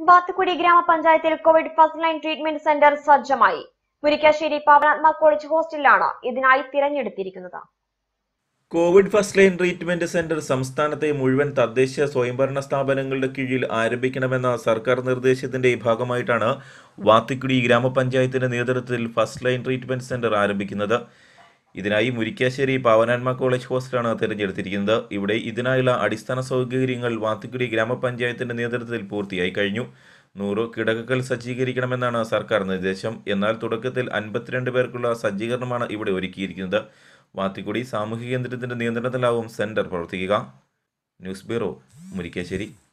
ബാത്തുക്കുടി ഗ്രാമപഞ്ചായത്തിൽ covid first line treatment centre സജ്ജമായി Murickassery Pavanatma college ഹോസ്റ്റലിലാണ് ഇതിനായി തിരഞ്ഞെടുത്തിരിക്കുന്നത് covid first line treatment centre സംസ്ഥാനത്തെ മുഴുവൻ തദ്ദേശ സ്വയംഭരണ സ്ഥാപനങ്ങളുടെ കീഴിൽ ആരംഭിക്കണമെന്ന സർക്കാർ നിർദ്ദേശത്തിന്റെ ഭാഗമായിട്ടാണ് വാത്തിക്കുടി ഗ്രാമപഞ്ചായത്തിന്റെ നേതൃത്വത്തിൽ ഫസ്റ്റ് ലൈൻ ട്രീറ്റ്മെന്റ് സെന്റർ ആരംഭിക്കുന്നത് ഇതിനായി മുരിക്കാശ്ശേരി പാവനാത്മ കോളേജ് ഹോസ്റ്റലാണ് തിരഞ്ഞെടുത്തിരിക്കുന്നത് ഇവിടെ ഇതിനായുള്ള അടിസ്ഥാന സൗകര്യങ്ങൾ വാത്തിക്കുടി ഗ്രാമപഞ്ചായത്തിന്റെ നേതൃത്വത്തിൽ പൂർത്തിയായി കഴിഞ്ഞു നൂറ് കിടക്കകൾ സജ്ജീകരിക്കണമെന്നാണ് സർക്കാർ നിർദ്ദേശം എന്നാൽ തുടക്കത്തിൽ അൻപത്തിരണ്ട് പേർക്കുള്ള സജ്ജീകരണമാണ് ഇവിടെ ഒരുക്കിയിരിക്കുന്നത് വാത്തിക്കുടി സാമൂഹിക കേന്ദ്രത്തിന്റെ നിയന്ത്രണത്തിലാവും സെന്റർ പ്രവർത്തിക്കുക ന്യൂസ് ബ്യൂറോ മുരിക്കാശ്ശേരി